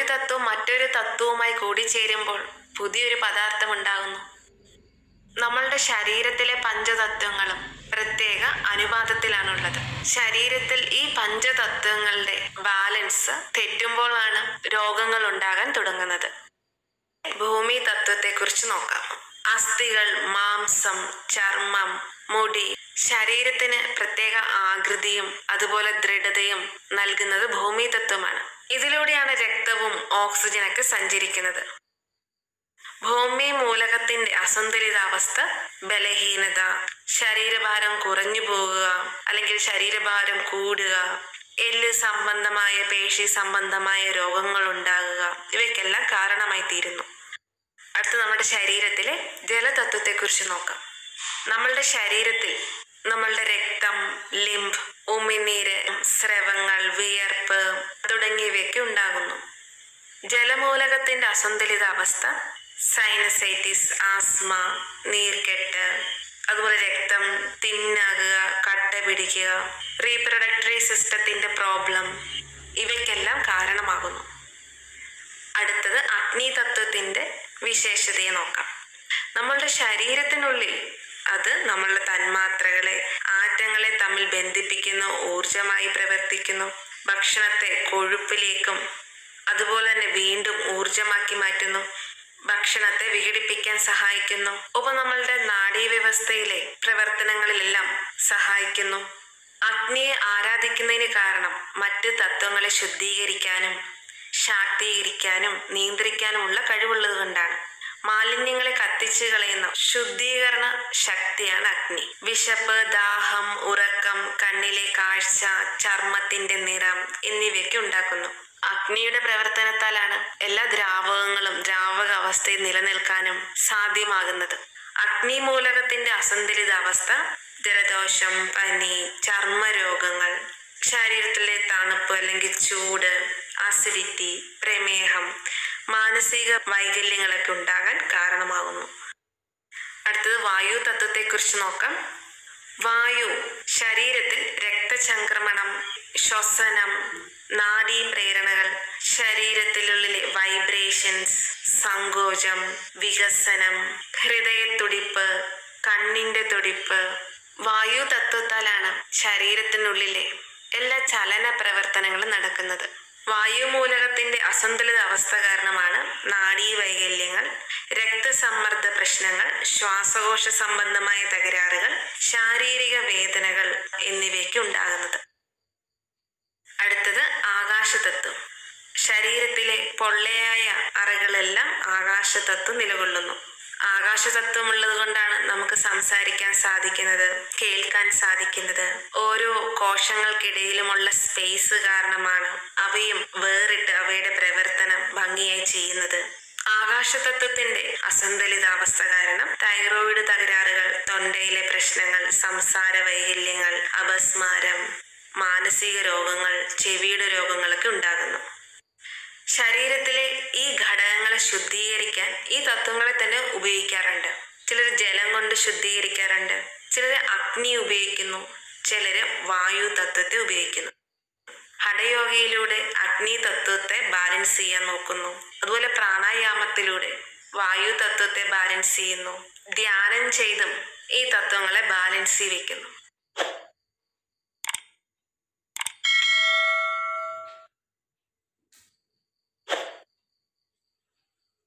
തത്വം മറ്റൊരു തത്വവുമായി കൂടിച്ചേരുമ്പോൾ പുതിയൊരു പദാർത്ഥം ഉണ്ടാകുന്നു നമ്മളുടെ ശരീരത്തിലെ പഞ്ചതത്വങ്ങളും പ്രത്യേക അനുപാതത്തിലാണുള്ളത് ശരീരത്തിൽ ഈ പഞ്ചതത്വങ്ങളുടെ ബാലൻസ് തെറ്റുമ്പോഴാണ് രോഗങ്ങൾ ഉണ്ടാകാൻ തുടങ്ങുന്നത് ഭൂമി തത്വത്തെക്കുറിച്ച് നോക്കാം അസ്ഥികൾ മാംസം ചർമ്മം മുടി ശരീരത്തിന് പ്രത്യേക ആകൃതിയും അതുപോലെ ദൃഢതയും നൽകുന്നത് ഭൂമി തത്വമാണ് ഇതിലൂടെയാണ് രക്തവും ഓക്സിജനൊക്കെ സഞ്ചരിക്കുന്നത് ഭൂമി മൂലകത്തിന്റെ അസന്തുലിതാവസ്ഥ ബലഹീനത ശരീരഭാരം കുറഞ്ഞു പോകുക അല്ലെങ്കിൽ ശരീരഭാരം കൂടുക എല്ല് സംബന്ധമായ പേശി സംബന്ധമായ രോഗങ്ങൾ ഉണ്ടാകുക ഇവയ്ക്കെല്ലാം കാരണമായി തീരുന്നു അടുത്ത നമ്മുടെ ശരീരത്തിലെ ജലതത്വത്തെക്കുറിച്ച് നോക്കാം നമ്മളുടെ ശരീരത്തിൽ നമ്മളുടെ രക്തം ലിംബ് ഉമിനീര് സ്രവങ്ങൾ വിയർപ്പ് തുടങ്ങിയവയൊക്കെ ഉണ്ടാകുന്നു ജലമൂലകത്തിന്റെ അസന്തുലിതാവസ്ഥ സൈനസൈറ്റിസ് ആസ്മ നീർക്കെട്ട് അതുപോലെ രക്തം തിന്നാകുക കട്ട പിടിക്കുക റീപ്രൊഡക്ടറി സിസ്റ്റത്തിന്റെ പ്രോബ്ലം ഇവയ്ക്കെല്ലാം കാരണമാകുന്നു അടുത്തത് അഗ്നി തത്വത്തിന്റെ വിശേഷതയെ നോക്കാം നമ്മളുടെ ശരീരത്തിനുള്ളിൽ അത് നമ്മളുടെ തന്മാത്രകളെ ആറ്റങ്ങളെ തമ്മിൽ ബന്ധിപ്പിക്കുന്നു ഊർജമായി പ്രവർത്തിക്കുന്നു ഭക്ഷണത്തെ കൊഴുപ്പിലേക്കും അതുപോലെ തന്നെ വീണ്ടും ഊർജമാക്കി മാറ്റുന്നു ഭക്ഷണത്തെ വിഘടിപ്പിക്കാൻ സഹായിക്കുന്നു ഒപ്പം നമ്മളുടെ നാഡീവ്യവസ്ഥയിലെ പ്രവർത്തനങ്ങളിലെല്ലാം സഹായിക്കുന്നു അഗ്നിയെ ആരാധിക്കുന്നതിന് കാരണം മറ്റ് തത്വങ്ങളെ ശുദ്ധീകരിക്കാനും ശാക്തീകരിക്കാനും നിയന്ത്രിക്കാനുമുള്ള കഴിവുള്ളത് കൊണ്ടാണ് മാലിന്യങ്ങളെ കത്തിച്ചു കളയുന്ന ശുദ്ധീകരണ ശക്തിയാണ് അഗ്നി വിശപ്പ് ദാഹം ഉറക്കം കണ്ണിലെ കാഴ്ച ചർമ്മത്തിന്റെ നിറം എന്നിവയൊക്കെ ഉണ്ടാക്കുന്നു അഗ്നിയുടെ പ്രവർത്തനത്താലാണ് എല്ലാ ദ്രാവകങ്ങളും ദ്രാവക അവസ്ഥയിൽ നിലനിൽക്കാനും സാധ്യമാകുന്നത് അഗ്നി മൂലകത്തിന്റെ അസന്തുലിതാവസ്ഥ ജലദോഷം പനി ചർമ്മരോഗങ്ങൾ ശരീരത്തിലെ തണുപ്പ് അല്ലെങ്കിൽ ചൂട് അസിഡിറ്റി പ്രമേഹം മാനസിക വൈകല്യങ്ങളൊക്കെ ഉണ്ടാകാൻ കാരണമാകുന്നു അടുത്തത് വായു തത്വത്തെക്കുറിച്ച് നോക്കാം വായു ശരീരത്തിൽ രക്തചംക്രമണം ശ്വസനം നാഡീ പ്രേരണകൾ ശരീരത്തിനുള്ളിലെ വൈബ്രേഷൻസ് സങ്കോചം വികസനം ഹൃദയത്തുടിപ്പ് കണ്ണിന്റെ തുടിപ്പ് വായു തത്വത്താലാണ് ശരീരത്തിനുള്ളിലെ എല്ലാ ചലന പ്രവർത്തനങ്ങളും നടക്കുന്നത് വായുമൂലകത്തിന്റെ അസന്തുലിത അവസ്ഥ കാരണമാണ് നാഡീ വൈകല്യങ്ങൾ രക്തസമ്മർദ്ദ പ്രശ്നങ്ങൾ ശ്വാസകോശ സംബന്ധമായ തകരാറുകൾ ശാരീരിക വേദനകൾ എന്നിവയ്ക്ക് ഉണ്ടാകുന്നത് അടുത്തത് ആകാശതത്വം ശരീരത്തിലെ പൊള്ളയായ അറകളെല്ലാം ആകാശതത്വം നിലകൊള്ളുന്നു ആകാശതത്വമുള്ളത് കൊണ്ടാണ് നമുക്ക് സംസാരിക്കാൻ സാധിക്കുന്നത് കേൾക്കാൻ സാധിക്കുന്നത് ഓരോ കോശങ്ങൾക്കിടയിലുമുള്ള സ്പേസ് കാരണമാണ് അവയും വേറിട്ട് അവയുടെ പ്രവർത്തനം ഭംഗിയായി ചെയ്യുന്നത് ആകാശതത്വത്തിന്റെ അസന്തുലിതാവസ്ഥ കാരണം തൈറോയിഡ് തകരാറുകൾ തൊണ്ടയിലെ പ്രശ്നങ്ങൾ സംസാര വൈകല്യങ്ങൾ അപസ്മാരം മാനസിക രോഗങ്ങൾ ചെവിയുടെ രോഗങ്ങളൊക്കെ ഉണ്ടാകുന്നു ശരീരത്തിലെ ഈ ഘടകങ്ങളെ ശുദ്ധീകരിക്കാൻ ഈ തത്വങ്ങളെ തന്നെ ഉപയോഗിക്കാറുണ്ട് ചിലർ ജലം കൊണ്ട് ശുദ്ധീകരിക്കാറുണ്ട് ചിലർ അഗ്നി ഉപയോഗിക്കുന്നു ചിലര് വായു തത്വത്തെ ഉപയോഗിക്കുന്നു ഹഠയോഗയിലൂടെ അഗ്നി തത്വത്തെ ബാലൻസ് ചെയ്യാൻ നോക്കുന്നു അതുപോലെ പ്രാണായാമത്തിലൂടെ വായു തത്വത്തെ ബാലൻസ് ചെയ്യുന്നു ധ്യാനം ചെയ്തും ഈ തത്വങ്ങളെ ബാലൻസ് വെക്കുന്നു